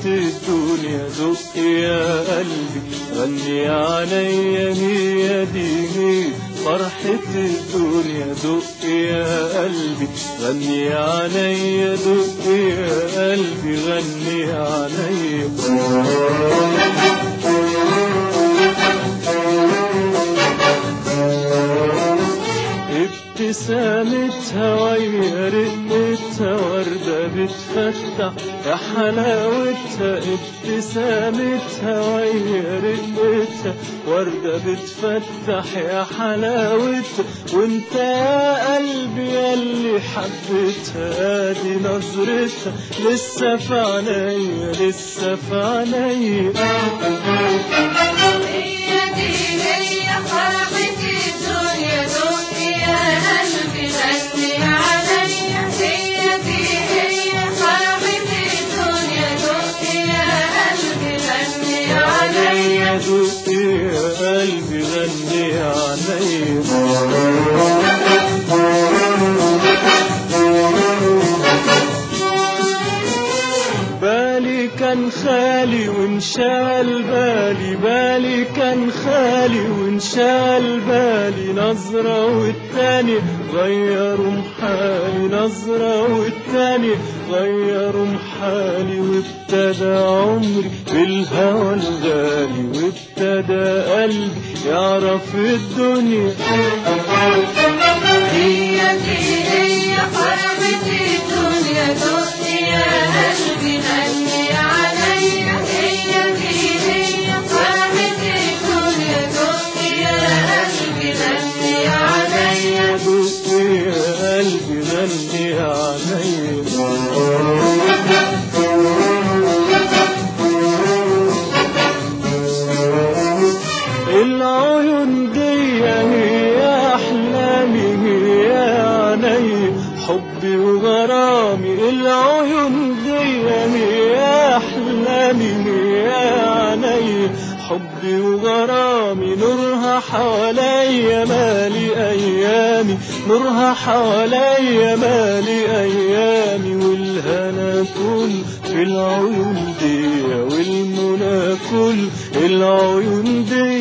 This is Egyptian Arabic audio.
الدنيا دق يا قلبي غني عليا هي دي هي فرحة الدنيا دق يا قلبي غني عليا دق يا قلبي غني عليا ابتسامتها ويا رقتها وردة بتفتح يا حلاوتها ابتسامتها ويا رقتها وردة بتفتح يا حلاوتها وانت يا قلبي ياللي حبيتها دي نظرتها لسه في عينيا لسه في عينيا هي دي هي فرحة الدنيا دق يا قلبي غني عليا هي دي هي فرحة الدنيا دق يا قلبي غني عليا عليا دق يا قلبي غني عليا بالي كان خالي وانشال بالي بالي كان خالي وانشال بالي نظرة والتاني غيروا محالي نظرة والتاني غيروا محالي وابتدى عمري بالهوى الغالي وابتدى قلبي يعرف الدنيا هي دي هي فرحة الدنيا دق يا قلبي غني عليا هي دي هي فرحة الدنيا دق يا قلبي غني عليا دق يا قلبي غني عليا العيون دي هي احلامي هي عيني حبي وغرامي العيون دي هي احلامي هي عيني حبي وغرامي نورها حواليا مالي ايامي نورها حواليا مالي ايامي والهنا كل في العيون دي والمنى كل العيون دي